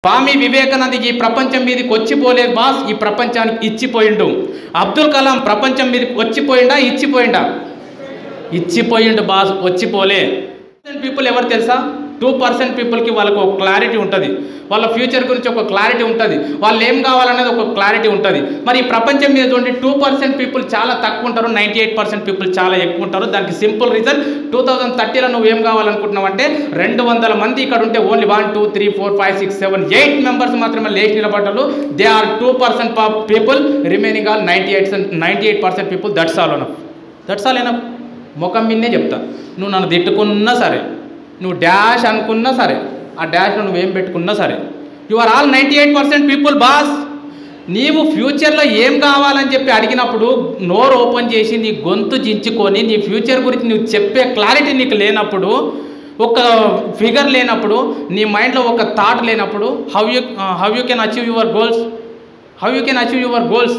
స్వామి వివేకానంద ఈ ప్రపంచం మీదకి వచ్చిపోలేదు బాస్ ఈ ప్రపంచానికి ఇచ్చిపోయిండు అబ్దుల్ కలాం ప్రపంచం మీదకి వచ్చిపోయిండా ఇచ్చిపోయిండా ఇచ్చిపోయిండు బాస్ వచ్చిపోలే పీపుల్ ఎవరు తెలుసా టూ పర్సెంట్ పీపుల్కి వాళ్ళకు ఒక క్లారిటీ ఉంటుంది వాళ్ళ ఫ్యూచర్ గురించి ఒక క్లారిటీ ఉంటుంది వాళ్ళు ఏం కావాలనేది ఒక క్లారిటీ ఉంటుంది మరి ఈ ప్రపంచం మీద చూడండి టూ పర్సెంట్ పీపుల్ చాలా తక్కువ ఉంటారు నైంటీ ఎయిట్ పర్సెంట్ పీపుల్ చాలా ఎక్కువ ఉంటారు దానికి సింపుల్ రీజన్ టూ థౌజండ్ థర్టీలో నువ్వు ఏం కావాలనుకుంటున్నావు అంటే రెండు వందల మంది ఇక్కడ ఉంటే only one two three four five six seven eight members మాత్రమే లేచి నిలబడ్డారు they are two percent people remaining all ninety eight ninety eight percent people that's all enough that's all enough ముఖం మీదే చెప్తా నువ్వు నన్ను తిట్టుకున్నా సరే నువ్వు డాష్ అనుకున్నా సరే ఆ డాష్లో నువ్వేం పెట్టుకున్నా సరే you are all ninety eight percent people boss నీవు ఫ్యూచర్లో ఏం కావాలని చెప్పి అడిగినప్పుడు నోరు ఓపెన్ చేసి నీ గొంతు జించుకొని నీ ఫ్యూచర్ గురించి నువ్వు చెప్పే క్లారిటీ నీకు లేనప్పుడు ఒక ఫిగర్ లేనప్పుడు నీ మైండ్లో ఒక థాట్ లేనప్పుడు how you how you can achieve your goals how you can achieve your goals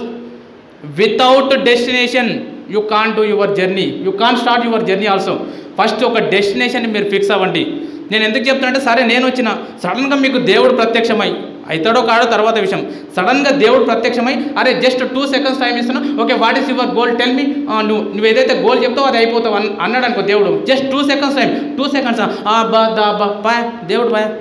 without destination you can do your journey you can start your journey also first ఒక destination మీరు fix అవ్వండి నేను ఎందుకు చెప్తానంటే సరే నేను వచ్చిన సడన్గా మీకు దేవుడు ప్రత్యక్షమై అవుతాడో కాడో తర్వాత విషయం సడన్గా దేవుడు ప్రత్యక్షమై అరే జస్ట్ టూ సెకండ్స్ టైం ఇస్తున్నా okay what is your goal tell me నువ్వు నువ్వు ఏదైతే గోల్ చెప్తావో అది అయిపోతావు అన్ అన్నాడు అనుకో దేవుడు just two seconds time two seconds బా దా బా బాయ్ దేవుడు బాయ్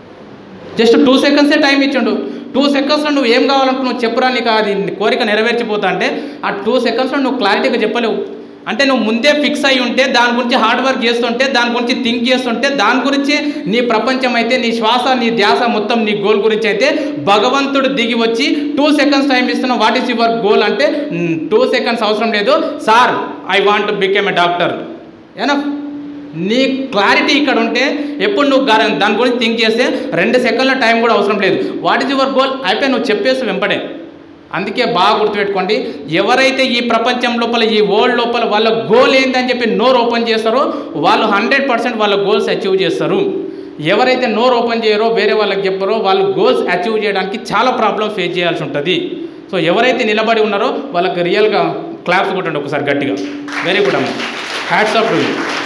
జస్ట్ టూ సెకండ్సే టైం ఇచ్చిండు టూ సెకండ్స్లో నువ్వు ఏం కావాలనుకున్నావు చెప్పురా నీకు అది కోరిక నెరవేర్చిపోతా అంటే ఆ టూ సెకండ్స్లో నువ్వు క్లారిటీగా చెప్పలేవు అంటే నువ్వు ముందే ఫిక్స్ అయి ఉంటే దాని గురించి హార్డ్ వర్క్ చేస్తుంటే దాని గురించి థింక్ చేస్తుంటే దాని గురించి నీ ప్రపంచం అయితే నీ శ్వాస నీ ధ్యాస మొత్తం నీ గోల్ గురించి అయితే భగవంతుడు దిగి వచ్చి టూ సెకండ్స్ టైం ఇస్తున్న వాట్ ఈస్ యువర్ గోల్ అంటే టూ సెకండ్స్ అవసరం లేదు sir I want become a doctor ఏనా నీ క్లారిటీ ఇక్కడ ఉంటే ఎప్పుడు నువ్వు గా- దాని గురించి థింక్ చేస్తే రెండు సెకండ్ల టైం కూడా అవసరం లేదు వాట్ ఈజ్ యువర్ గోల్ అయిపోయి నువ్వు చెప్పేసి వెంపడే అందుకే బాగా గుర్తుపెట్టుకోండి ఎవరైతే ఈ ప్రపంచం లోపల ఈ వరల్డ్ లోపల వాళ్ళ గోల్ ఏందని చెప్పి నోరు ఓపెన్ చేస్తారో వాళ్ళు హండ్రెడ్ పర్సెంట్ వాళ్ళ గోల్స్ అచీవ్ చేస్తారు ఎవరైతే నోరు ఓపెన్ చేయరో వేరే వాళ్ళకి చెప్పారో వాళ్ళు గోల్స్ అచీవ్ చేయడానికి చాలా ప్రాబ్లమ్స్ ఫేస్ చేయాల్సి ఉంటుంది సో ఎవరైతే నిలబడి ఉన్నారో వాళ్ళకి రియల్గా క్లాప్స్ కొట్టండి ఒకసారి గట్టిగా వెరీ గుడ్ అమ్మ హ్యాట్స్ ఆఫ్ టు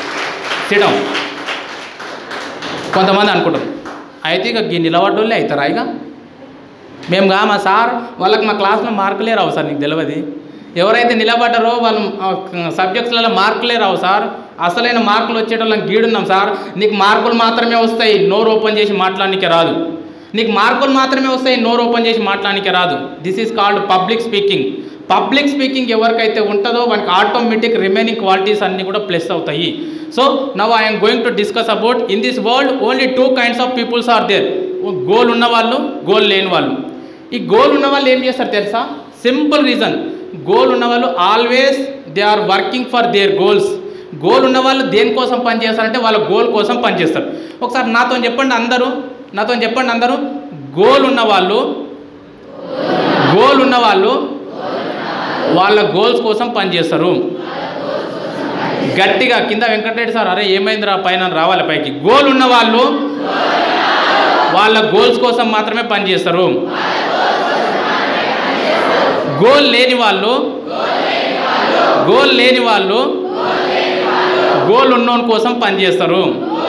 సిడం కొంతమంది అనుకుంటారు అయితే ఇక ఈ నిలబడ్డోళ్ళే అవుతారా ఇక మేము కా మా సార్ వాళ్ళకి మా క్లాస్లో మార్కులే రావు సార్ నీకు తెలియదు ఎవరైతే నిలబడ్డారో వాళ్ళు సబ్జెక్ట్స్లలో మార్కులే రావు సార్ అసలైన మార్కులు వచ్చేటోళ్ళని గీడున్నాం సార్ నీకు మార్కులు మాత్రమే వస్తాయి నోరు ఓపెన్ చేసి మాట్లాడడానికి రాదు నీకు మార్కులు మాత్రమే వస్తాయి నోరు ఓపెన్ చేసి మాట్లాడడానికి రాదు this is called public speaking public speaking ఎవరికైతే ఉంటుందో వానికి ఆటోమేటిక్ రిమైనింగ్ క్వాలిటీస్ అన్నీ కూడా ప్లస్ అవుతాయి so now I'm going to discuss about in this world only two kinds of peoples are there goal ఉన్న వాళ్ళు గోల్ లేని వాళ్ళు ఈ గోల్ ఉన్న వాళ్ళు ఏం చేస్తారు తెలుసా సింపుల్ రీజన్ గోల్ ఉన్న వాళ్ళు always they are working for their goals goal ఉన్న వాళ్ళు దేనికోసం పనిచేస్తారంటే వాళ్ళ గోల్ కోసం పనిచేస్తారు ఒకసారి నాతో చెప్పండి అందరూ నాతో చెప్పండి అందరూ గోల్ ఉన్న వాళ్ళు గోల్ ఉన్న వాళ్ళు వాళ్ళ గోల్స్ కోసం పనిచేస్తారు గట్టిగా కింద వెంకటరెడ్డి సార్ అరే ఏమైందిరా పైన రావాలి పైకి గోల్ ఉన్న వాళ్ళు వాళ్ళ గోల్స్ కోసం మాత్రమే పనిచేస్తారు గోల్ లేని వాళ్ళు గోల్ లేని వాళ్ళు గోల్ ఉన్నోని కోసం పనిచేస్తారు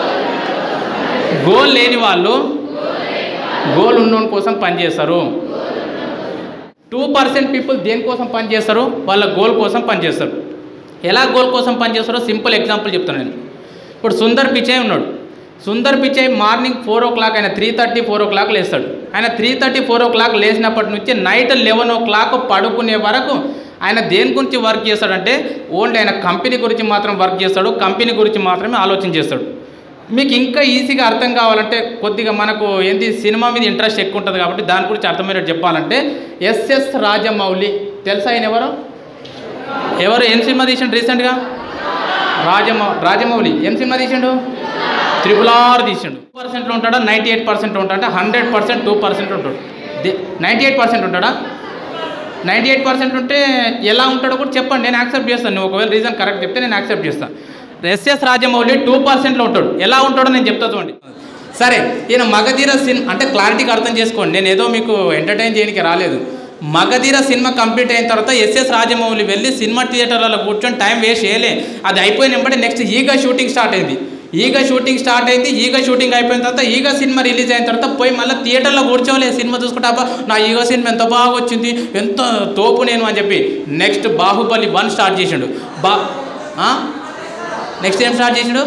గోల్ లేని వాళ్ళు గోల్ ఉన్నోని కోసం పనిచేస్తారు టూ పర్సెంట్ పీపుల్ దేనికోసం పనిచేస్తారు వాళ్ళ గోల్ కోసం పనిచేస్తారు ఎలా గోల్ కోసం పనిచేస్తారో సింపుల్ ఎగ్జాంపుల్ చెప్తాను నేను ఇప్పుడు సుందర్ పిచాయ్ ఉన్నాడు Sundar Pichai morning four o'clock ఆయన three thirty four o'clock లేస్తాడు ఆయన three thirty four o'clock లేచినప్పటి నుంచి నైట్ లెవెన్ ఓ క్లాక్ పడుకునే వరకు ఆయన దేని గురించి వర్క్ చేస్తాడంటే ఓన్లీ ఆయన కంపెనీ గురించి మాత్రం వర్క్ చేస్తాడు కంపెనీ గురించి మాత్రమే ఆలోచన చేస్తాడు మీకు ఇంకా ఈజీగా అర్థం కావాలంటే కొద్దిగా మనకు ఏంటి సినిమా మీద ఇంట్రెస్ట్ ఎక్కువ ఉంటుంది కాబట్టి దాని గురించి అర్థమయ్యేటట్టు చెప్పాలంటే ఎస్ఎస్ రాజమౌళి తెలుసా ఆయన ఎవరు ఎవరు ఏం సినిమా తీసిండు రీసెంట్గా రాజమౌ రాజమౌళి ఏం సినిమా తీసిండు త్రిపుల్ ఆర్ తీసిండు టూ పర్సెంట్లో ఉంటాడా నైంటీ ఎయిట్ పర్సెంట్ ఉంటాడా హండ్రెడ్ పర్సెంట్ టూ పర్సెంట్ ఉంటాడు నైంటీ ఎయిట్ పర్సెంట్ ఉంటాడా నైంటీ ఎయిట్ పర్సెంట్ ఉంటే ఎలా ఉంటాడో కూడా చెప్పండి నేను యాక్సెప్ట్ చేస్తాను నువ్వు ఒకవేళ రీజన్ కరెక్ట్ చెప్తే నేను యాక్సెప్ట్ చేస్తాను ఎస్ఎస్ రాజమౌళి టూ పర్సెంట్లో ఉంటాడు ఎలా ఉంటాడో నేను చెప్తా చూడండి సరే ఈయన మగధీర సిన్ అంటే క్లారిటీగా అర్థం చేసుకోండి నేను ఏదో మీకు ఎంటర్టైన్ చేయడానికి రాలేదు మగధీర సినిమా కంప్లీట్ అయిన తర్వాత ఎస్ఎస్ రాజమౌళి వెళ్ళి సినిమా థియేటర్లలో కూర్చొని టైం వేస్ట్ చేయలే అది అయిపోయిన వెంబడే నెక్స్ట్ ఈగా షూటింగ్ స్టార్ట్ అయింది ఈగ షూటింగ్ స్టార్ట్ అయింది ఈగ షూటింగ్ అయిపోయిన తర్వాత ఈగ సినిమా రిలీజ్ అయిన తర్వాత పోయి మళ్ళీ థియేటర్లో కూర్చోలేదు సినిమా చూసుకుంటా "అబ్బా, నా ఈగ సినిమా ఎంత బాగా వచ్చింది ఎంత తోపు నేను అని చెప్పి నెక్స్ట్ బాహుబలి వన్ స్టార్ట్ చేసిండు బా నెక్స్ట్ ఏం స్టార్ట్ చేసిండు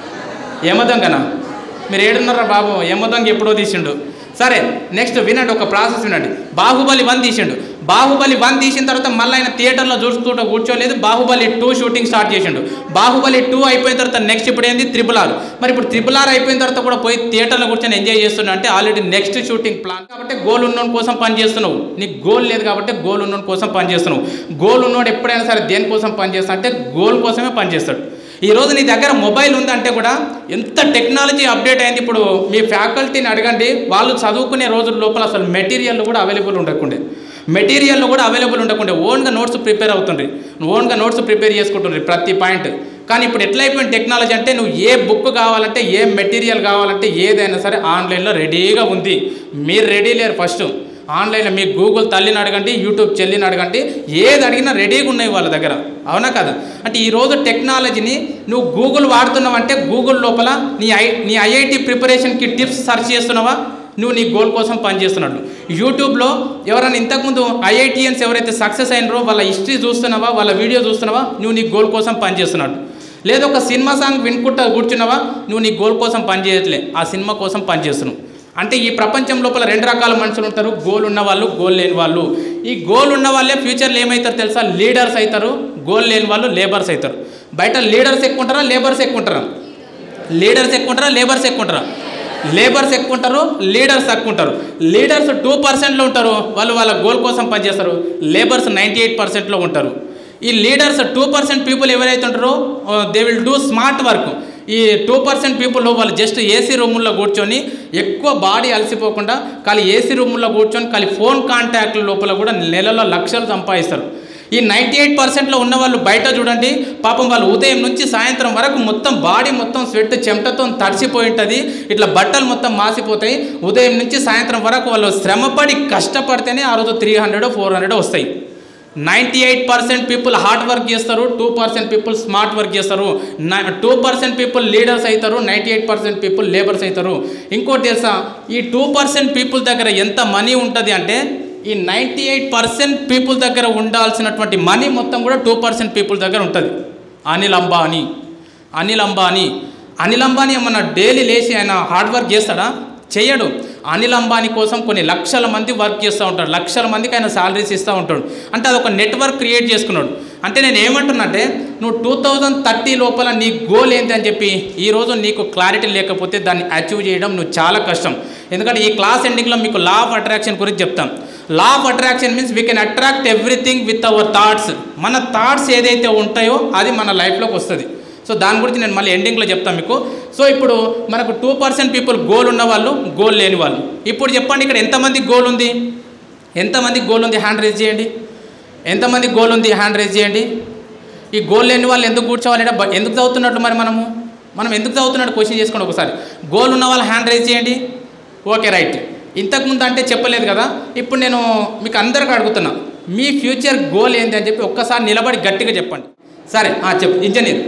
యమదొంగనా మీరు ఏడున్నారా బాబు యమదొంగ ఎప్పుడో తీసిండు సరే నెక్స్ట్ వినండి ఒక ప్రాసెస్ వినండి బాహుబలి వన్ తీసిండు బాహుబలి వన్ తీసిన తర్వాత మళ్ళీ ఆయన థియేటర్లో చూసుకుంటూ కూర్చోలేదు బాహుబలి టూ షూటింగ్ స్టార్ట్ చేసిండు బాహుబలి టూ అయిపోయిన తర్వాత నెక్స్ట్ ఇప్పుడు ఏంది త్రిపుల్ ఆర్ మరి ఇప్పుడు త్రిపుల్ ఆర్ అయిపోయిన తర్వాత కూడా పోయి థియేటర్లో కూర్చొని ఎంజాయ్ చేస్తున్నా అంటే ఆల్రెడీ నెక్స్ట్ షూటింగ్ ప్లాన్ కాబట్టి గోల్ ఉన్నోని కోసం పని చేస్తున్నావు నీకు గోల్ లేదు కాబట్టి గోల్ ఉన్నోని కోసం పని చేస్తున్నావు గోల్ ఉన్నోడు ఎప్పుడైనా సరే దేనికోసం పని చేస్తా అంటే గోల్ కోసమే పని చేస్తాడు ఈ రోజు నీ దగ్గర మొబైల్ ఉందంటే కూడా ఎంత టెక్నాలజీ అప్డేట్ అయింది ఇప్పుడు మీ ఫ్యాకల్టీని అడగండి వాళ్ళు చదువుకునే రోజుల లోపల అసలు మెటీరియల్ కూడా అవైలబుల్ ఉండకుండే మెటీరియల్ కూడా అవైలబుల్ ఉండకుండే ఓన్గా నోట్స్ ప్రిపేర్ అవుతుండ్రి ఓన్గా నోట్స్ ప్రిపేర్ చేసుకుంటుండ్రి ప్రతి పాయింట్ కానీ ఇప్పుడు ఎట్లయిపోయింది టెక్నాలజీ అంటే నువ్వు ఏ బుక్ కావాలంటే ఏ మెటీరియల్ కావాలంటే ఏదైనా సరే ఆన్లైన్లో రెడీగా ఉంది మీరు రెడీ లేరు ఫస్ట్ ఆన్లైన్లో మీ గూగుల్ తల్లిని అడగండి యూట్యూబ్ చెల్లిని అడగండి ఏది అడిగినా రెడీగా ఉన్నాయి వాళ్ళ దగ్గర అవునా కదా అంటే ఈరోజు టెక్నాలజీని నువ్వు గూగుల్ వాడుతున్నావంటే గూగుల్ లోపల నీ ఐ నీ ఐఐటి ప్రిపరేషన్కి టిప్స్ సెర్చ్ చేస్తున్నావా నువ్వు నీ గోల్ కోసం పనిచేస్తున్నాడు యూట్యూబ్లో ఎవరైనా ఇంతకుముందు ఐఐటిఎన్స్ ఎవరైతే సక్సెస్ అయినరో వాళ్ళ హిస్టరీ చూస్తున్నావా వాళ్ళ వీడియో చూస్తున్నావా నువ్వు నీ గోల్ కోసం పనిచేస్తున్నాడు లేదా ఒక సినిమా సాంగ్ వినుకుంటా కూర్చున్నావా నువ్వు నీ గోల్ కోసం పనిచేయట్లే ఆ సినిమా కోసం పనిచేస్తున్నావు అంటే ఈ ప్రపంచం లోపల రెండు రకాల మనుషులు ఉంటారు గోల్ ఉన్న వాళ్ళు గోల్ లేని వాళ్ళు ఈ గోల్ ఉన్న వాళ్ళే ఫ్యూచర్లో ఏమవుతారు తెలుసా లీడర్స్ అవుతారు గోల్ లేని వాళ్ళు లేబర్స్ అవుతారు బయట లీడర్స్ ఎక్కువ ఉంటారా లేబర్స్ ఎక్కువ ఉంటారా లీడర్స్ ఎక్కువ ఉంటారా లేబర్స్ ఎక్కువ ఉంటారా లేబర్స్ ఎక్కువ ఉంటారు లీడర్స్ తక్కువ ఉంటారు లీడర్స్ టూ పర్సెంట్లో ఉంటారు వాళ్ళు వాళ్ళ గోల్ కోసం పనిచేస్తారు లేబర్స్ నైంటీ ఎయిట్ పర్సెంట్లో ఉంటారు ఈ లీడర్స్ టూ పర్సెంట్ పీపుల్ ఎవరైతే ఉంటారో they will do smart work ఈ టూ పర్సెంట్ పీపుల్ వాళ్ళు జస్ట్ ఏసీ రూముల్లో కూర్చొని ఎక్కువ బాడీ అలసిపోకుండా ఖాళీ ఏసీ రూముల్లో కూర్చొని ఖాళీ ఫోన్ కాంటాక్ట్ల లోపల కూడా నెలలో లక్షలు సంపాదిస్తారు ఈ నైంటీ ఎయిట్ పర్సెంట్లో ఉన్న వాళ్ళు బయట చూడండి పాపం వాళ్ళు ఉదయం నుంచి సాయంత్రం వరకు మొత్తం బాడీ మొత్తం స్వెట్ చెమటతో తడిసిపోయి ఉంటుంది ఇట్లా బట్టలు మొత్తం మాసిపోతాయి ఉదయం నుంచి సాయంత్రం వరకు వాళ్ళు శ్రమపడి కష్టపడితేనే ఆ రోజు త్రీ హండ్రెడ్ ఫోర్ హండ్రెడ్ వస్తాయి ninety eight percent people hard work చేస్తారు two percent people smart work చేస్తారు టూ పర్సెంట్ పీపుల్ లీడర్స్ అవుతారు ninety eight percent people labours అవుతారు ఇంకోటి తెలుసా ఈ టూ పర్సెంట్ పీపుల్ దగ్గర ఎంత మనీ ఉంటుంది అంటే ఈ నైంటీ ఎయిట్ పర్సెంట్ పీపుల్ దగ్గర ఉండాల్సినటువంటి మనీ మొత్తం కూడా టూ పర్సెంట్ పీపుల్ దగ్గర ఉంటుంది అనిల్ అంబానీ అనిల్ అంబానీ అనిల్ అంబానీ ఏమన్నా డైలీ లేచి ఆయన హార్డ్ వర్క్ చేస్తాడా చేయడు అనిల్ అంబానీ కోసం కొన్ని లక్షల మంది వర్క్ చేస్తూ ఉంటాడు లక్షల మందికి ఆయన శాలరీస్ ఇస్తూ ఉంటాడు అంటే అదొక నెట్వర్క్ క్రియేట్ చేసుకున్నాడు అంటే నేను ఏమంటున్నంటే నువ్వు టూ థౌజండ్ థర్టీ లోపల నీ గోల్ ఏంటి అని చెప్పి ఈరోజు నీకు క్లారిటీ లేకపోతే దాన్ని అచీవ్ చేయడం నువ్వు చాలా కష్టం ఎందుకంటే ఈ క్లాస్ ఎండింగ్లో మీకు లా ఆఫ్ అట్రాక్షన్ గురించి చెప్తాం law of attraction means we can attract everything with our thoughts మన థాట్స్ ఏదైతే ఉంటాయో అది మన లైఫ్లోకి వస్తుంది సో దాని గురించి నేను మళ్ళీ ఎండింగ్లో చెప్తాను మీకు సో ఇప్పుడు మనకు టూ పర్సెంట్ పీపుల్ గోల్ ఉన్న వాళ్ళు గోల్ లేని వాళ్ళు ఇప్పుడు చెప్పండి ఇక్కడ ఎంతమంది గోల్ ఉంది ఎంతమంది గోల్ ఉంది హ్యాండ్ రేజ్ చేయండి ఎంతమంది గోల్ ఉంది హ్యాండ్ రేజ్ చేయండి ఈ గోల్ లేని వాళ్ళు ఎందుకు కూర్చోవాలి అంటే బ- ఎందుకు చదువుతున్నట్లు మరి మనము మనం ఎందుకు చదువుతున్నట్టు క్వశ్చన్ చేసుకోండి ఒకసారి గోల్ ఉన్న వాళ్ళు హ్యాండ్ రైజ్ చేయండి ఓకే రైట్ ఇంతకుముందు అంటే చెప్పలేదు కదా ఇప్పుడు నేను మీకు అందరికి అడుగుతున్నా మీ ఫ్యూచర్ గోల్ ఏంటి అని చెప్పి ఒక్కసారి నిలబడి గట్టిగా చెప్పండి సరే ఆ, చెప్పు ఇంజనీర్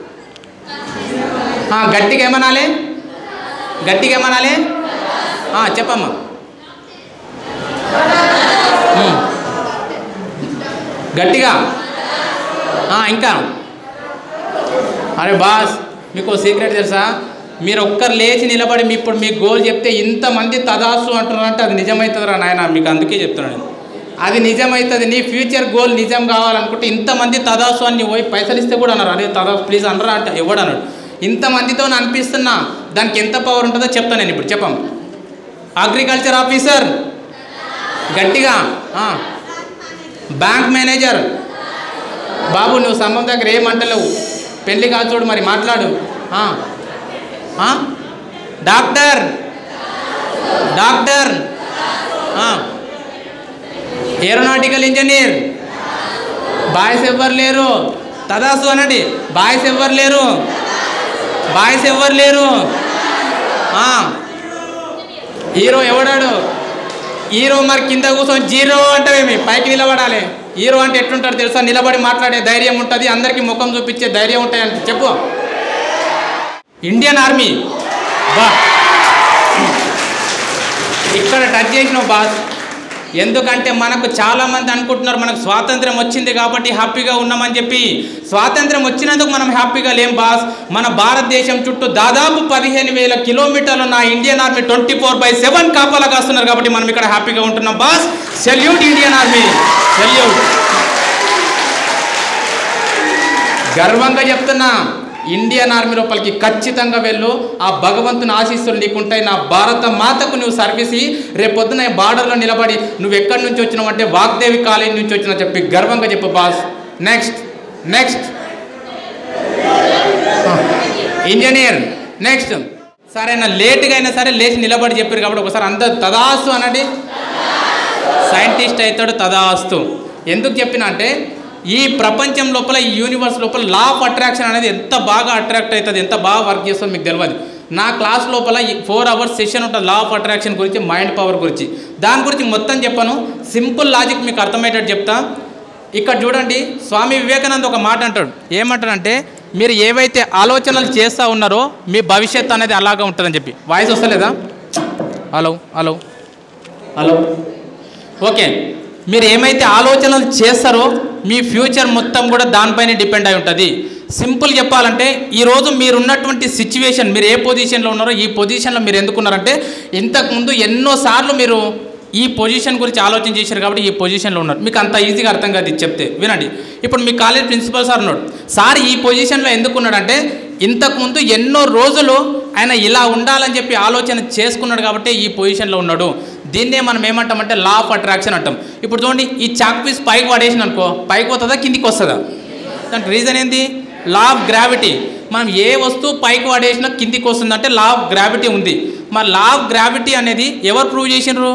ఆ, గట్టిగా ఏమనాలి గట్టిగా ఏమనాలి ఆ, చెప్పమ్మా ఉమ్. గట్టిగా ఆ, ఇంకా అరే బాస్ మీకు సీక్రెట్ తెలుసా మీరు ఒక్కరు లేచి నిలబడి మీ ఇప్పుడు మీ గోల్ చెప్తే ఇంతమంది తదాసు అంటున్నారంటే అది నిజమవుతుందిరా నాయన మీకు అందుకే చెప్తున్నాను నేను. అది నిజమవుతుంది నీ ఫ్యూచర్ గోల్ నిజం కావాలనుకుంటే ఇంతమంది తదాసు అని నువ్వు పోయి పైసలు ఇస్తే కూడా అన్నారు అరే తదాసు ప్లీజ్ అనరా అంటే ఎవడు అన్నాడు ఇంతమందితో నేను అనిపిస్తున్నా దానికి ఎంత పవర్ ఉంటుందో చెప్తాను నేను ఇప్పుడు చెప్పాము అగ్రికల్చర్ ఆఫీసర్ గట్టిగా ఆ. బ్యాంక్ మేనేజర్ బాబు నువ్వు సంబంధం దగ్గర ఏమంటలేవు పెళ్లి కాదు చూడు మరి మాట్లాడు ఆ. ఆ? డాక్టర్ డాక్టర్ ఆ. ఏరోనాటికల్ ఇంజనీర్ బాయ్స్ ఎవ్వరు లేరు తదాసు అనండి బాయ్స్ ఎవ్వరు లేరు బాయ్స్ ఎవ్వరు లేరు ఆ. హీరో ఎవడాడు హీరో మరి కింద కూర్చొని జీరో అంటేమి పైకి నిలబడాలి హీరో అంటే ఎట్లుంటాడు తెలుసా నిలబడి మాట్లాడే ధైర్యం ఉంటుంది అందరికీ ముఖం చూపించే ధైర్యం ఉంటాయి అంటే చెప్పు ఇండియన్ ఆర్మీ బా ఇక్కడ టచ్ చేసినావు బాస్ ఎందుకంటే మనకు చాలా మంది అనుకుంటున్నారు మనకు స్వాతంత్రం వచ్చింది కాబట్టి హ్యాపీగా ఉన్నామని చెప్పి స్వాతంత్రం వచ్చినందుకు మనం హ్యాపీగా లేం బాస్ మన భారతదేశం చుట్టూ దాదాపు పదిహేను వేల కిలోమీటర్లు నా Indian army twenty four by seven కాపాలా కాస్తున్నారు కాబట్టి మనం ఇక్కడ హ్యాపీగా ఉంటున్నాం boss salute Indian army salute గర్వంగా చెప్తున్నా ఇండియన్ ఆర్మీ లోపలికి ఖచ్చితంగా వెళ్ళు ఆ భగవంతుని ఆశీస్సులు నీకుంటాయి నా భారత మాతకు నువ్వు సర్వీస్ ఇయ్యి రేపొద్దున బార్డర్లో నిలబడి నువ్వు ఎక్కడి నుంచి వచ్చినావు అంటే వాగ్దేవి కాలేజీ నుంచి వచ్చినా చెప్పి గర్వంగా చెప్పు boss next next engineer next సరే నా లేట్గా అయినా సరే లేచి నిలబడి చెప్పారు కాబట్టి ఒకసారి అంత తదాస్తు అనండి సైంటిస్ట్ అవుతాడు తదాస్తు ఎందుకు చెప్పిన అంటే ఈ ప్రపంచం లోపల ఈ యూనివర్స్ లోపల లా ఆఫ్ అట్రాక్షన్ అనేది ఎంత బాగా అట్రాక్ట్ అవుతుంది ఎంత బాగా వర్క్ చేస్తుందో మీకు తెలియదు నా క్లాస్ లోపల ఫోర్ అవర్స్ సెషన్ ఉంటుంది లా ఆఫ్ అట్రాక్షన్ గురించి మైండ్ పవర్ గురించి దాని గురించి మొత్తం చెప్పాను సింపుల్ లాజిక్ మీకు అర్థమయ్యేటట్టు చెప్తా ఇక్కడ చూడండి స్వామి వివేకానంద ఒక మాట అంటాడు ఏమంటాడంటే మీరు ఏవైతే ఆలోచనలు చేస్తూ ఉన్నారో మీ భవిష్యత్ అనేది అలాగా ఉంటుందని చెప్పి వాయిస్ వస్తలేదా హలో హలో హలో ఓకే మీరు ఏమైతే ఆలోచనలు చేస్తారో మీ ఫ్యూచర్ మొత్తం కూడా దానిపైన డిపెండ్ అయి ఉంటుంది సింపుల్ చెప్పాలంటే ఈరోజు మీరున్నటువంటి సిచ్యువేషన్ మీరు ఏ పొజిషన్లో ఉన్నారో ఈ పొజిషన్లో మీరు ఎందుకున్నారంటే ఇంతకుముందు ఎన్నోసార్లు మీరు ఈ పొజిషన్ గురించి ఆలోచన చేశారు కాబట్టి ఈ పొజిషన్లో ఉన్నారు మీకు అంత ఈజీగా అర్థం కాదు ఇది చెప్తే వినండి ఇప్పుడు మీ కాలేజ్ ప్రిన్సిపల్ సార్ ఉన్నాడు సార్ ఈ పొజిషన్లో ఎందుకు ఉన్నాడంటే ఇంతకుముందు ఎన్నో రోజులు ఆయన ఇలా ఉండాలని చెప్పి ఆలోచన చేసుకున్నాడు కాబట్టి ఈ పొజిషన్లో ఉన్నాడు దీన్నే మనం ఏమంటామంటే లా ఆఫ్ అట్రాక్షన్ అంటాం ఇప్పుడు చూడండి ఈ చాక్ పీస్ పైకి పడేసిన అనుకో పైకి పోతుందా కిందికి వస్తుందా దానికి రీజన్ ఏంది లా ఆఫ్ గ్రావిటీ మనం ఏ వస్తువు పైకి పడేసినా కిందికి వస్తుందంటే లా ఆఫ్ గ్రావిటీ ఉంది మరి లా ఆఫ్ గ్రావిటీ అనేది ఎవరు ప్రూవ్ చేసినారు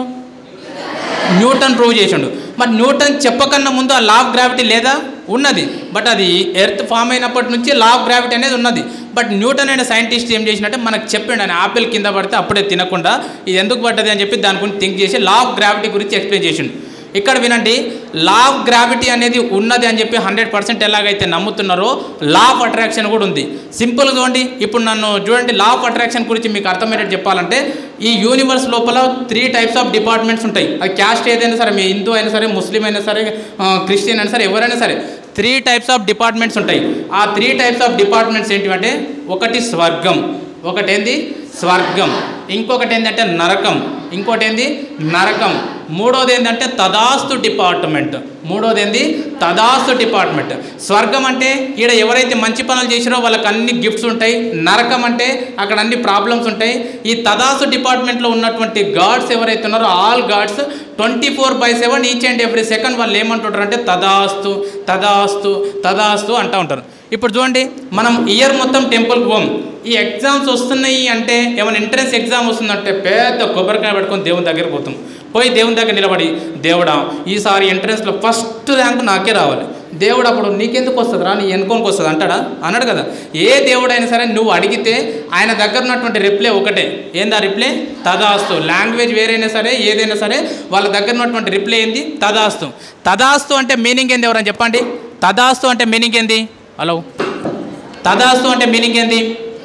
న్యూటన్ ప్రూవ్ చేసిండు మరి న్యూటన్ చెప్పకన్నా ముందు ఆ లా ఆఫ్ గ్రావిటీ లేదా ఉన్నది బట్ అది ఎర్త్ ఫామ్ అయినప్పటి నుంచి లా ఆఫ్ గ్రావిటీ అనేది ఉన్నది బట్ న్యూటన్ అనే సైంటిస్ట్ ఏం చేసినట్టే మనకు చెప్పిండు ఆయన ఆపిల్ కింద పడితే అప్పుడే తినకుండా ఇది ఎందుకు పడ్డది అని చెప్పి దాని గురించి థింక్ చేసి లా ఆఫ్ గ్రావిటీ గురించి ఎక్స్ప్లెయిన్ చేసిండు ఇక్కడ వినండి లా ఆఫ్ గ్రావిటీ అనేది ఉన్నది అని చెప్పి హండ్రెడ్ పర్సెంట్ ఎలాగైతే నమ్ముతున్నారో లా ఆఫ్ అట్రాక్షన్ కూడా ఉంది సింపుల్గా చూడండి ఇప్పుడు నన్ను చూడండి లా ఆఫ్ అట్రాక్షన్ గురించి మీకు అర్థమయ్యేటట్టు చెప్పాలంటే ఈ యూనివర్స్ లోపల త్రీ టైప్స్ ఆఫ్ డిపార్ట్మెంట్స్ ఉంటాయి అది క్యాస్ట్ ఏదైనా సరే మీ హిందూ అయినా సరే ముస్లిం అయినా సరే క్రిస్టియన్ అయినా సరే ఎవరైనా సరే త్రీ టైప్స్ ఆఫ్ డిపార్ట్మెంట్స్ ఉంటాయి ఆ త్రీ టైప్స్ ఆఫ్ డిపార్ట్మెంట్స్ ఏంటివంటే ఒకటి స్వర్గం ఒకటి ఏంది స్వర్గం ఇంకొకటి ఏంటంటే నరకం ఇంకోటి ఏంది నరకం మూడోది ఏంటంటే తదాస్తు డిపార్ట్మెంట్ మూడోది ఏంది తదాస్తు డిపార్ట్మెంట్ స్వర్గం అంటే ఈడ ఎవరైతే మంచి పనులు చేసిరో వాళ్ళకి అన్ని గిఫ్ట్స్ ఉంటాయి నరకం అంటే అక్కడ అన్ని ప్రాబ్లమ్స్ ఉంటాయి ఈ తదాస్తు డిపార్ట్మెంట్లో ఉన్నటువంటి గాడ్స్ ఎవరైతే ఉన్నారో all gods twenty four by seven each and every second వాళ్ళు ఏమంటుంటారు అంటే తదాస్తు తదాస్తు తదాస్తు అంటూ ఉంటారు ఇప్పుడు చూడండి మనం ఇయర్ మొత్తం టెంపుల్కి పోం ఈ ఎగ్జామ్స్ వస్తున్నాయి అంటే ఏమైనా ఎంట్రన్స్ ఎగ్జామ్ వస్తుందంటే పెద్ద కొబ్బరికాయ పెట్టుకొని దేవుని దగ్గర పోతాం పోయి దేవుని దగ్గర నిలబడి దేవుడా ఈసారి ఎంట్రన్స్లో ఫస్ట్ ర్యాంక్ నాకే రావాలి దేవుడు అప్పుడు నీకెందుకు వస్తుంది రా నీ ఎన్నుకోనికి వస్తుంది అంటాడా అన్నాడు కదా ఏ దేవుడైనా సరే నువ్వు అడిగితే ఆయన దగ్గర ఉన్నటువంటి రిప్లై ఒకటే ఏందా రిప్లై తదాస్తు లాంగ్వేజ్ వేరైనా సరే ఏదైనా సరే వాళ్ళ దగ్గర ఉన్నటువంటి రిప్లై ఏంది తదాస్తు తదాస్తు అంటే మీనింగ్ ఏంది ఎవరైనా చెప్పండి తదాస్తు అంటే మీనింగ్ ఏంది హలో తదాస్తు అంటే మీనింగ్ ఏంది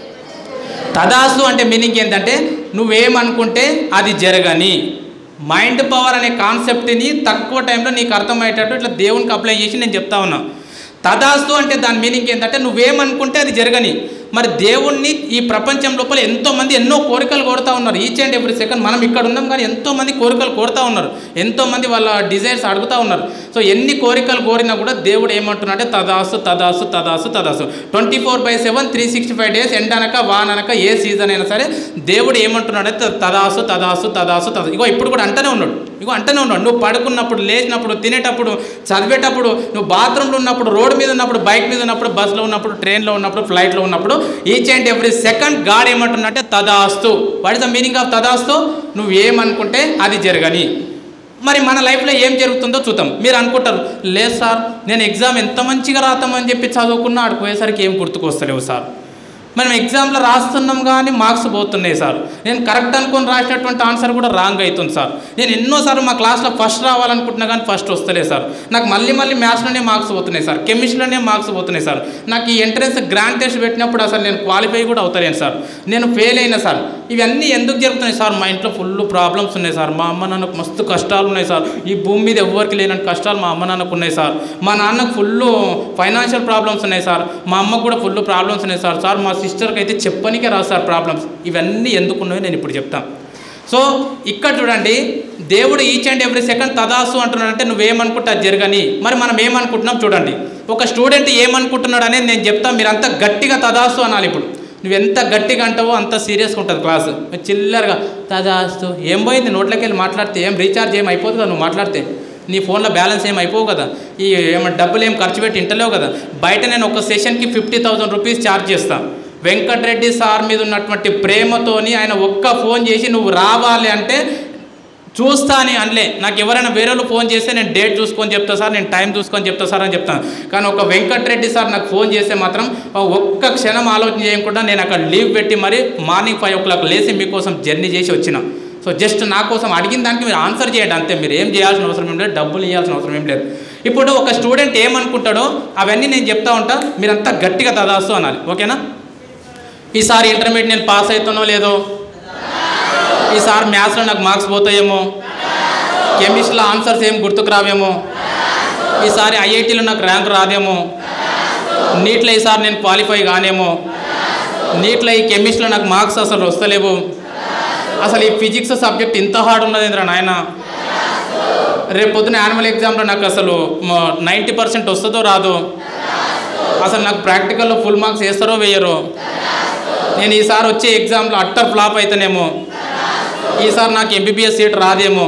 తదాస్తు అంటే మీనింగ్ ఏంటంటే నువ్వేమనుకుంటే అది జరగని మైండ్ పవర్ అనే కాన్సెప్ట్ని తక్కువ టైంలో నీకు అర్థమయ్యేటట్టు ఇట్లా దేవునికి అప్లై చేసి నేను చెప్తా ఉన్నా తదాస్తు అంటే దాని మీనింగ్ ఏంటంటే నువ్వేమనుకుంటే అది జరగని మరి దేవుణ్ణి ఈ ప్రపంచం లోపల ఎంతోమంది ఎన్నో కోరికలు కోరుతా ఉన్నారు ఈచ్ అండ్ ఎవ్రీ సెకండ్ మనం ఇక్కడ ఉన్నాం కానీ ఎంతోమంది కోరికలు కోరుతా ఉన్నారు ఎంతోమంది వాళ్ళ డిజైర్స్ అడుగుతూ ఉన్నారు సో ఎన్ని కోరికలు కోరినా కూడా దేవుడు ఏమంటున్నాడంటే తదాసు తదాసు తదాసు తదాసు twenty four by seven three sixty five days ఎండనక వాననక ఏ సీజన్ అయినా సరే దేవుడు ఏమంటున్నాడంటే తదాసు తదాసు తదాసు తదాసు ఇగో ఇప్పుడు కూడా అంటనే ఉన్నాడు ఇగో అంటనే ఉన్నాడు నువ్వు పడుకున్నప్పుడు లేచినప్పుడు తినేటప్పుడు చదివేటప్పుడు నువ్వు బాత్రూంలో ఉన్నప్పుడు రోడ్డు మీద ఉన్నప్పుడు బైక్ మీద ఉన్నప్పుడు బస్సులో ఉన్నప్పుడు ట్రైన్లో ఉన్నప్పుడు ఫ్లైట్లో ఉన్నప్పుడు each and every second god ఏమంటున్నట్టే తదాస్తు what is the meaning of తదాస్తు నువ్వు ఏమనుకుంటే అది జరగని మరి మన లైఫ్లో ఏం జరుగుతుందో చూద్దాం మీరు అనుకుంటారు లేదు సార్ నేను ఎగ్జామ్ ఎంత మంచిగా రాతామని చెప్పి చదువుకున్నా ఆడికి పోయేసరికి ఏం గుర్తుకొస్తలేవు సార్ మనం ఎగ్జామ్లో రాస్తున్నాం కానీ మార్క్స్ పోతున్నాయి సార్ నేను కరెక్ట్ అనుకొని రాసినటువంటి ఆన్సర్ కూడా రాంగ్ అవుతుంది సార్ నేను ఎన్నోసార్లు మా క్లాస్లో ఫస్ట్ రావాలనుకుంటున్నా కానీ ఫస్ట్ వస్తలేదు సార్ నాకు మళ్ళీ మళ్ళీ మ్యాథ్స్లోనే మార్క్స్ పోతున్నాయి సార్ కెమిస్ట్రీలోనే మార్క్స్ పోతున్నాయి సార్ నాకు ఈ ఎంట్రన్స్ గ్రాండ్ టెస్ట్ పెట్టినప్పుడు అసలు నేను క్వాలిఫై కూడా అవుతలేను సార్ నేను ఫెయిల్ అయినా సార్ ఇవన్నీ ఎందుకు జరుగుతున్నాయి సార్ మా ఇంట్లో ఫుల్ ప్రాబ్లమ్స్ ఉన్నాయి సార్ మా అమ్మ నాన్నకు మస్తు కష్టాలు ఉన్నాయి సార్ ఈ భూమి మీద ఎవ్వరికి లేనని కష్టాలు మా అమ్మ నాన్నకు ఉన్నాయి సార్ మా నాన్నకు ఫుల్ ఫైనాన్షియల్ ప్రాబ్లమ్స్ ఉన్నాయి సార్ మా అమ్మకు కూడా ఫుల్ ప్రాబ్లమ్స్ ఉన్నాయి సార్ సార్ మా సిస్టర్కి అయితే చెప్పనికే రాదు సార్ ప్రాబ్లమ్స్ ఇవన్నీ ఎందుకు ఉన్నాయో నేను ఇప్పుడు చెప్తాను సో ఇక్కడ చూడండి దేవుడు ఈచ్ అండ్ ఎవ్రీ సెకండ్ తదాసు అంటున్నాడంటే నువ్వేమనుకుంటా అది జరగని మరి మనం ఏమనుకుంటున్నాం చూడండి ఒక స్టూడెంట్ ఏమనుకుంటున్నాడు అనేది నేను చెప్తాను మీరు అంత గట్టిగా తదాసు అనాలి ఇప్పుడు నువ్వు ఎంత గట్టిగా అంటావో అంత సీరియస్గా ఉంటుంది క్లాసు చిల్లరగా తదాస్తు ఏం పోయింది నోట్లోకి వెళ్ళి మాట్లాడితే ఏం రీఛార్జ్ ఏం అయిపోదు కదా నువ్వు మాట్లాడితే నీ ఫోన్లో బ్యాలెన్స్ ఏం అయిపోవు కదా ఈ ఏమైనా డబ్బులు ఏం ఖర్చు పెట్టి ఇంటలేవు కదా బయట నేను ఒక సెషన్కి ఫిఫ్టీ థౌసండ్ రూపీస్ ఛార్జ్ చేస్తాను వెంకటరెడ్డి సార్ మీద ఉన్నటువంటి ప్రేమతోని ఆయన ఒక్క ఫోన్ చేసి నువ్వు రావాలి అంటే చూస్తా అని అనలే నాకు ఎవరైనా వేరే వాళ్ళు ఫోన్ చేస్తే నేను డేట్ చూసుకొని చెప్తా సార్ నేను టైం చూసుకొని చెప్తా సార్ అని చెప్తాను కానీ ఒక వెంకటరెడ్డి సార్ నాకు ఫోన్ చేస్తే మాత్రం ఒక్క క్షణం ఆలోచన చేయకుండా నేను అక్కడ లీవ్ పెట్టి మరి మార్నింగ్ ఫైవ్ ఓ క్లాక్ లేచి మీకోసం జర్నీ చేసి వచ్చిన సో జస్ట్ నా కోసం అడిగిన దానికి మీరు ఆన్సర్ చేయండి అంతే మీరు ఏం చేయాల్సిన అవసరం ఏం లేదు డబ్బులు ఇవ్వాల్సిన అవసరం ఏం లేదు ఇప్పుడు ఒక స్టూడెంట్ ఏమనుకుంటాడో అవన్నీ నేను చెప్తా ఉంటా మీరంతా గట్టిగా తదాస్తూ అనాలి ఓకేనా ఈసారి ఇంటర్మీడియట్ నేను పాస్ అవుతానో లేదో ఈసారి మ్యాథ్స్లో నాకు మార్క్స్ పోతాయేమో కెమిస్ట్రీలో ఆన్సర్స్ ఏం గుర్తుకు రావేమో ఈసారి ఐఐటీలో నాకు ర్యాంక్ రాదేమో నీట్లో ఈసారి నేను క్వాలిఫై కానేమో నీట్లో ఈ కెమిస్ట్రీలో నాకు మార్క్స్ అసలు వస్తలేవు అసలు ఈ ఫిజిక్స్ సబ్జెక్ట్ ఇంత హార్డ్ ఉన్నది ఏంద్రా నాయన రేపు పొద్దున యాన్యువల్ ఎగ్జామ్లో నాకు అసలు నైంటీ పర్సెంట్ వస్తుందో రాదో అసలు నాకు ప్రాక్టికల్లో ఫుల్ మార్క్స్ వేస్తారో వేయరో నేను ఈసారి వచ్చే ఎగ్జామ్లో అట్టర్ ఫ్లాప్ అయితేనేమో ఈసారి నాకు ఎంబీబీఎస్ సీట్ రాదేమో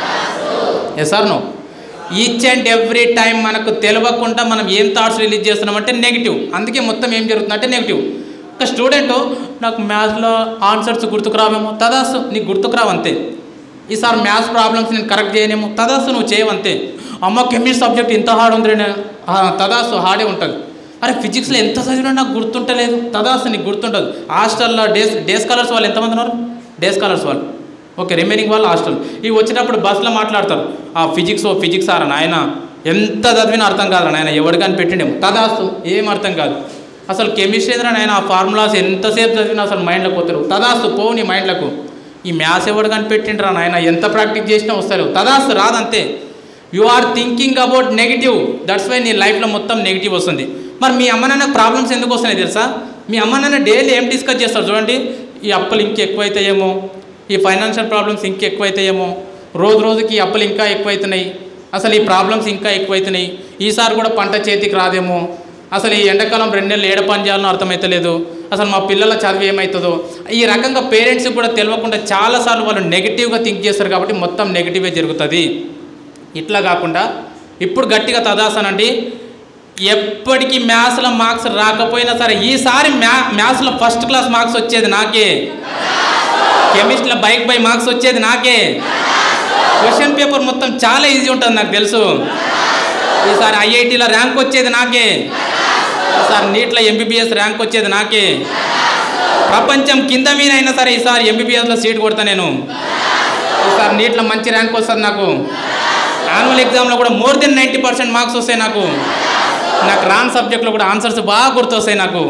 yes sir no each and every time మనకు తెలియకుండా మనం ఏం థాట్స్ రిలీజ్ చేస్తున్నామంటే నెగిటివ్ అందుకే మొత్తం ఏం జరుగుతుందంటే నెగిటివ్ ఒక స్టూడెంట్ నాకు మ్యాథ్స్లో ఆన్సర్స్ గుర్తుకు రావేమో తదాసు నీకు గుర్తుకు రావు అంతే ఈసారి మ్యాథ్స్ ప్రాబ్లమ్స్ నేను కరెక్ట్ చేయనేమో తదాసు నువ్వు చేయవంతే అమ్మ కెమిస్ట్రీ సబ్జెక్ట్ ఇంత హార్డ్ ఉంది రే తదాసు హార్డే ఉంటుంది అరే ఫిజిక్స్లో ఎంత చదివినా నాకు గుర్తుంటలేదు తదాసు నీకు గుర్తుంటుంది హాస్టల్లో డేస్ డే స్కాలర్స్ వాళ్ళు ఎంతమంది ఉన్నారు డే స్కాలర్స్ వాళ్ళు ఓకే రిమైనింగ్ వాళ్ళు హాస్టల్ ఇవి వచ్చేటప్పుడు బస్సులో మాట్లాడతారు ఆ ఫిజిక్స్ ఓ ఫిజిక్స్ ఆరా నాయన ఎంత చదివినా అర్థం కాదు నాయన ఎవడు కానీ పెట్టిండేమో తదాస్తు ఏం అర్థం కాదు అసలు కెమిస్ట్రీ ఎదురా నాయన ఆ ఫార్ములాస్ ఎంతసేపు చదివినా అసలు మైండ్లోకి పోతారు తదాస్తు పోవు నీ మైండ్లకు ఈ మ్యాథ్స్ ఎవడు కానీ పెట్టిండ్రా నాయన ఎంత ప్రాక్టీస్ చేసినా వస్తారు తదాస్తు రాదంతే you are thinking about negative that's why నీ లైఫ్లో మొత్తం నెగిటివ్ వస్తుంది మరి మీ అమ్మ నాన్న ప్రాబ్లమ్స్ ఎందుకు వస్తున్నాయి తెలుసా మీ అమ్మ నాన్న డైలీ ఏం డిస్కస్ చేస్తారు చూడండి ఈ అప్పులు ఇంకెక్కువైతాయేమో ఈ ఫైనాన్షియల్ ప్రాబ్లమ్స్ ఇంకెక్కువైతాయేమో రోజు రోజుకి ఈ అప్పులు ఇంకా ఎక్కువైతున్నాయి అసలు ఈ ప్రాబ్లమ్స్ ఇంకా ఎక్కువైతున్నాయి ఈసారి కూడా పంట చేతికి రాదేమో అసలు ఈ ఎండాకాలం రెండు నెలలు ఏడ పని చేయాలనో అర్థమవుతలేదు అసలు మా పిల్లల చదువు ఏమవుతుందో ఈ రకంగా పేరెంట్స్కి కూడా తెలియకుండా చాలాసార్లు వాళ్ళు నెగిటివ్గా థింక్ చేస్తారు కాబట్టి మొత్తం నెగిటివే జరుగుతుంది ఇట్లా కాకుండా ఇప్పుడు గట్టిగా తదాసనండి ఎప్పటికీ మ్యాథ్స్లో మార్క్స్ రాకపోయినా సరే ఈసారి మ్యా మ్యాథ్స్లో ఫస్ట్ క్లాస్ మార్క్స్ వచ్చేది నాకే కెమిస్ట్రీలో బైక్ బై మార్క్స్ వచ్చేది నాకే క్వశ్చన్ పేపర్ మొత్తం చాలా ఈజీ ఉంటుంది నాకు తెలుసు ఈసారి ఐఐటీలో ర్యాంక్ వచ్చేది నాకే ఈసారి నీట్లో ఎంబీబీఎస్ ర్యాంక్ వచ్చేది నాకే ప్రపంచం కింద మీద అయినా సరే ఈసారి ఎంబీబీఎస్లో సీట్ కొడతా నేను ఈసారి నీట్లో మంచి ర్యాంక్ వస్తుంది నాకు యాన్యువల్ ఎగ్జామ్లో కూడా more than ninety percent marks వస్తాయి నాకు నాకు రాన్ సబ్జెక్ట్లో కూడా ఆన్సర్స్ బాగా గుర్తొస్తాయి నాకు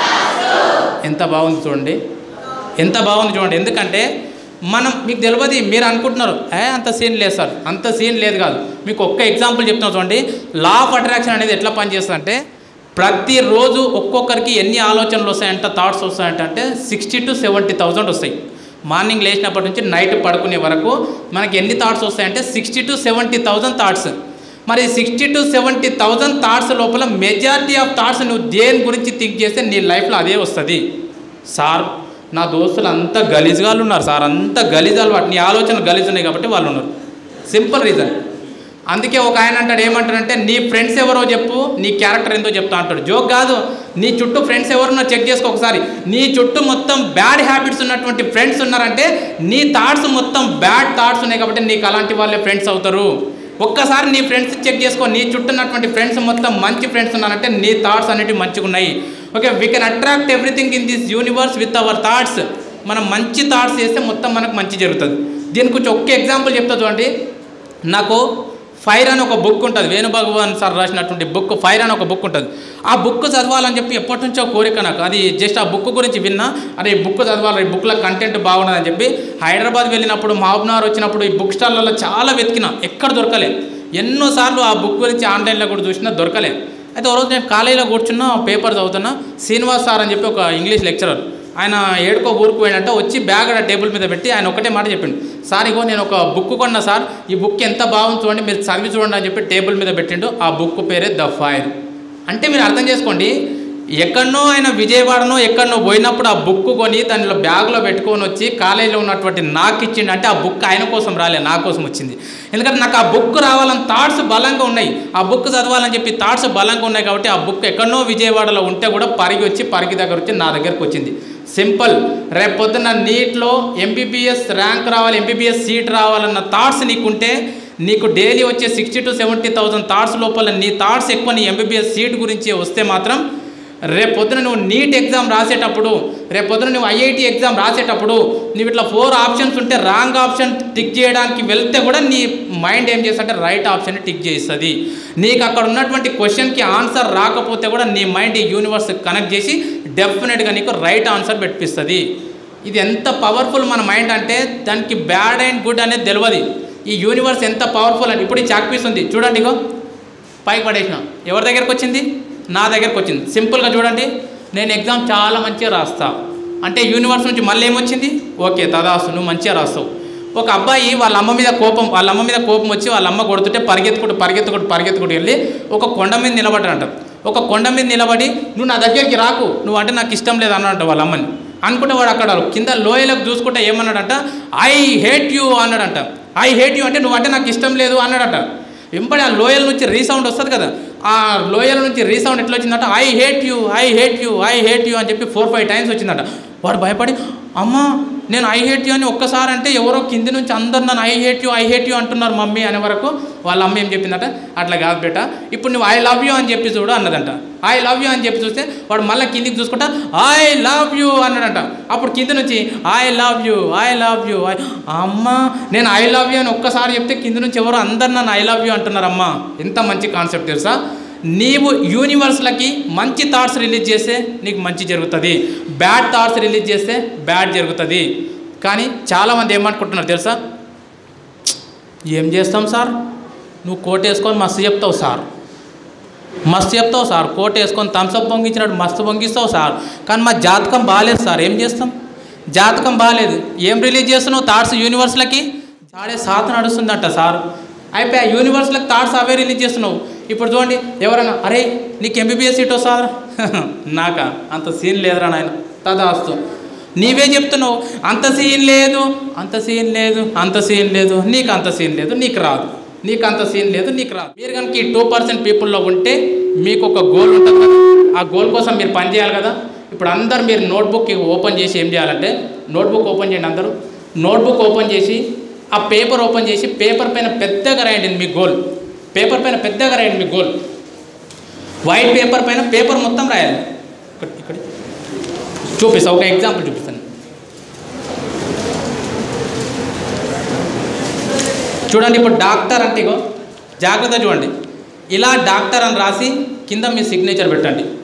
ఎంత బాగుంది చూడండి ఎంత బాగుంది చూడండి ఎందుకంటే మనం మీకు తెలియదు మీరు అనుకుంటున్నారు ఏ అంత సీన్ లేదు సార్ అంత సీన్ లేదు కాదు మీకు ఒక్క ఎగ్జాంపుల్ చెప్తున్నా చూడండి లా ఆఫ్ అట్రాక్షన్ అనేది ఎట్లా పనిచేస్తుందంటే ప్రతిరోజు ఒక్కొక్కరికి ఎన్ని ఆలోచనలు వస్తాయంట థాట్స్ వస్తాయంట అంటే సిక్స్టీ టు సెవెంటీ థౌజండ్ వస్తాయి మార్నింగ్ లేచినప్పటి నుంచి నైట్ పడుకునే వరకు మనకి ఎన్ని థాట్స్ వస్తాయంటే sixty to seventy thousand thoughts మరి sixty to seventy thousand thoughts లోపల మెజారిటీ ఆఫ్ థాట్స్ నువ్వు దేని గురించి థింక్ చేస్తే నీ లైఫ్లో అదే వస్తుంది సార్ నా దోస్తులు అంతా గలీజ్గాళ్ళు ఉన్నారు సార్ అంత గలీజాలు వాటి నీ ఆలోచన గలీజ్ ఉన్నాయి కాబట్టి వాళ్ళు ఉన్నారు సింపుల్ రీజన్ అందుకే ఒక ఆయన అంటాడు ఏమంటాడంటే నీ ఫ్రెండ్స్ ఎవరో చెప్పు నీ క్యారెక్టర్ ఏందో చెప్తా అంటాడు జోక్ కాదు నీ చుట్టూ ఫ్రెండ్స్ ఎవరున్నా చెక్ చేసుకో ఒకసారి నీ చుట్టూ మొత్తం బ్యాడ్ హ్యాబిట్స్ ఉన్నటువంటి ఫ్రెండ్స్ ఉన్నారంటే నీ థాట్స్ మొత్తం బ్యాడ్ థాట్స్ ఉన్నాయి కాబట్టి నీకు అలాంటి వాళ్ళే ఫ్రెండ్స్ అవుతారు ఒక్కసారి నీ ఫ్రెండ్స్ చెక్ చేసుకో నీ చుట్టూ ఉన్నటువంటి ఫ్రెండ్స్ మొత్తం మంచి ఫ్రెండ్స్ ఉన్నారంటే నీ థాట్స్ అనేటివి మంచిగా ఉన్నాయి okay we can attract everything in this universe with our thoughts మనం మంచి థాట్స్ చేస్తే మొత్తం మనకు మంచి జరుగుతుంది దీని గురించి ఒక్క ఎగ్జాంపుల్ చెప్తా చూడండి నాకు ఫైర్ అని ఒక బుక్ ఉంటుంది వేణుభగవాన్ సార్ రాసినటువంటి బుక్ ఫైర్ అని ఒక బుక్ ఉంటుంది ఆ బుక్ చదవాలని చెప్పి ఎప్పటి నుంచో కోరిక నాకు అది జస్ట్ ఆ బుక్ గురించి విన్నా అరే ఈ బుక్ చదవాలి ఈ బుక్లో కంటెంట్ బాగున్నదని చెప్పి హైదరాబాద్ వెళ్ళినప్పుడు మహబూబ్నగర్ వచ్చినప్పుడు ఈ బుక్ స్టాల్లలో చాలా వెతికిన ఎక్కడ దొరకలే ఎన్నోసార్లు ఆ బుక్ గురించి ఆన్లైన్లో కూడా చూసినా దొరకలే అయితే ఓ రోజు నేను కాలేజీలో కూర్చున్నా పేపర్ చదువుతున్నా శ్రీనివాస్ సార్ అని చెప్పి ఒక ఇంగ్లీష్ లెక్చరర్ ఆయన ఏడుకో ఊరుకు పోయినట్ట వచ్చి బ్యాగ్ ఆ టేబుల్ మీద పెట్టి ఆయన ఒకటే మాట చెప్పిండు సార్ ఇగో నేను ఒక బుక్ కొన్నా సార్ ఈ బుక్ ఎంత బాగుంది చూడండి మీరు చదివి చూడండి అని చెప్పి టేబుల్ మీద పెట్టిండు ఆ బుక్ పేరే ద ఫైర్ అంటే మీరు అర్థం చేసుకోండి ఎక్కడనో ఆయన విజయవాడనో ఎక్కడనో పోయినప్పుడు ఆ బుక్ కొని దానిలో బ్యాగ్లో పెట్టుకొని వచ్చి కాలేజీలో ఉన్నటువంటి నాకు ఇచ్చిండు అంటే ఆ బుక్ ఆయన కోసం రాలే నా కోసం వచ్చింది ఎందుకంటే నాకు ఆ బుక్ రావాలని థాట్స్ బలంగా ఉన్నాయి ఆ బుక్ చదవాలని చెప్పి థాట్స్ బలంగా ఉన్నాయి కాబట్టి ఆ బుక్ ఎక్కడనో విజయవాడలో ఉంటే కూడా పరిగి వచ్చి పరిగి దగ్గర వచ్చి నా దగ్గరకు వచ్చింది సింపుల్ రేపు పొద్దున్న నీట్లో ఎంబీబీఎస్ ర్యాంక్ రావాలి ఎంబీబీఎస్ సీట్ రావాలన్న థాట్స్ నీకుంటే నీకు డైలీ వచ్చే sixty to seventy thousand thoughts లోపల నీ థాట్స్ ఎక్కువ నీ ఎంబీబీఎస్ సీట్ గురించి వస్తే మాత్రం రేపు పొద్దున నువ్వు నీట్ ఎగ్జామ్ రాసేటప్పుడు రేపు పొద్దున నువ్వు ఐఐటి ఎగ్జామ్ రాసేటప్పుడు నువ్వు ఇట్లా ఫోర్ ఆప్షన్స్ ఉంటే రాంగ్ ఆప్షన్ టిక్ చేయడానికి వెళ్తే కూడా నీ మైండ్ ఏం చేస్తుంటే రైట్ ఆప్షన్ టిక్ చేస్తుంది నీకు అక్కడ ఉన్నటువంటి క్వశ్చన్కి ఆన్సర్ రాకపోతే కూడా నీ మైండ్ ఈ యూనివర్స్ కనెక్ట్ చేసి డెఫినెట్గా నీకు రైట్ ఆన్సర్ పెట్టిస్తుంది ఇది ఎంత పవర్ఫుల్ మన మైండ్ అంటే దానికి బ్యాడ్ అండ్ గుడ్ అనేది తెలియదు ఈ యూనివర్స్ ఎంత పవర్ఫుల్ అని ఇప్పుడు ఈ చాక్ పీస్ ఉంది చూడండి ఇగో పైకి పడేసిన ఎవరి దగ్గరకు వచ్చింది నా దగ్గరకు వచ్చింది సింపుల్గా చూడండి నేను ఎగ్జామ్ చాలా మంచిగా రాస్తా అంటే యూనివర్స్ నుంచి మళ్ళీ ఏమొచ్చింది ఓకే తదాసు నువ్వు మంచిగా రాస్తావు ఒక అబ్బాయి వాళ్ళ అమ్మ మీద కోపం వాళ్ళ అమ్మ మీద కోపం వచ్చి వాళ్ళ అమ్మ కొడుతుంటే పరిగెత్తుకుంటూ పరిగెత్తుకుంటూ పరిగెత్తుకుంటూ వెళ్ళి ఒక కొండ మీద నిలబడ్డాడంట ఒక కొండ మీద నిలబడి నువ్వు నా దగ్గరికి రాకు నువ్వు అంటే నాకు ఇష్టం లేదు అన్నాడంట వాళ్ళ అమ్మని అనుకుంటే వాడు అక్కడ కింద లోయలకు చూసుకుంటే ఏమన్నాడంట ఐ హేట్ యూ అన్నాడంట ఐ హేట్ యూ అంటే నువ్వు అంటే నాకు ఇష్టం లేదు అన్నాడట వెంబడి ఆ లోయల నుంచి రీసౌండ్ వస్తుంది కదా ఆ లోయల నుంచి రీసౌండ్ ఎట్లా వచ్చిందంట I hate you I hate you I hate you అని చెప్పి ఫోర్ ఫైవ్ టైమ్స్ వచ్చిందట వాడు భయపడి అమ్మా నేను ఐ హేట్ యూ అని ఒక్కసారి అంటే ఎవరో కింది నుంచి అందరు నన్ను I hate you I hate you అంటున్నారు మమ్మీ అనే వరకు వాళ్ళ అమ్మ ఏం చెప్పిందట అట్లా కాదు బేట ఇప్పుడు నువ్వు ఐ లవ్ యూ అని చెప్పి చూడు అన్నదంట ఐ లవ్ యూ అని చెప్పి చూస్తే వాడు మళ్ళీ కిందికి చూసుకుంటా ఐ లవ్ యూ అన్నాడంట అప్పుడు కింద నుంచి I love you I love you I అమ్మ నేను ఐ లవ్ యూ అని ఒక్కసారి చెప్తే కింద నుంచి ఎవరు అందరు నన్ను ఐ లవ్ యూ అంటున్నారమ్మా ఎంత మంచి కాన్సెప్ట్ తెలుసా నీవు యూనివర్స్లకి మంచి థాట్స్ రిలీజ్ చేస్తే నీకు మంచి జరుగుతుంది బ్యాడ్ థాట్స్ రిలీజ్ చేస్తే బ్యాడ్ జరుగుతుంది కానీ చాలామంది ఏమనుకుంటున్నారు తెలుసా ఏం చేస్తాం సార్ నువ్వు కోట్ వేసుకొని మస్తు చెప్తావు సార్ మస్తు చెప్తావు సార్ కోట్ వేసుకొని థమ్స్అప్ పొంగించినట్టు మస్తు పొంగిస్తావు సార్ కానీ మా జాతకం బాగాలేదు సార్ ఏం చేస్తాం జాతకం బాగాలేదు ఏం రిలీజ్ చేస్తున్నావు థాట్స్ యూనివర్స్లకి సాడే సాత నడుస్తుందంట సార్ అయిపోయా యూనివర్స్లకు థాట్స్ అవే రిలీజ్ చేస్తున్నావు ఇప్పుడు చూడండి ఎవరైనా అరే నీకు ఎంబీబీఎస్ సీట్ వస్తుందా నాకా అంత సీన్ లేదురా నాయన తదాస్తు నీవే చెప్తున్నావు అంత సీన్ లేదు అంత సీన్ లేదు అంత సీన్ లేదు నీకు అంత సీన్ లేదు నీకు రాదు నీకు అంత సీన్ లేదు నీకు రాదు మీరు కనుక ఈ టూ పర్సెంట్ పీపుల్లో ఉంటే మీకు ఒక గోల్ ఉంటుంది కదా ఆ గోల్ కోసం మీరు పని చేయాలి కదా ఇప్పుడు అందరు మీరు నోట్బుక్ ఓపెన్ చేసి ఏం చేయాలంటే నోట్బుక్ ఓపెన్ చేయండి అందరూ నోట్బుక్ ఓపెన్ చేసి ఆ పేపర్ ఓపెన్ చేసి పేపర్ పైన పెద్దగా రాయండి మీ గోల్ పేపర్ పైన పెద్దగా రాయండి మీ గోల్ వైట్ పేపర్ పైన పేపర్ మొత్తం రాయాలి ఇక్కడ ఇక్కడ చూపిస్తా ఒక ఎగ్జాంపుల్ చూపిస్తాను చూడండి ఇప్పుడు డాక్టర్ అంటే ఇగో జాగ్రత్త చూడండి ఇలా డాక్టర్ అని రాసి కింద మీ సిగ్నేచర్ పెట్టండి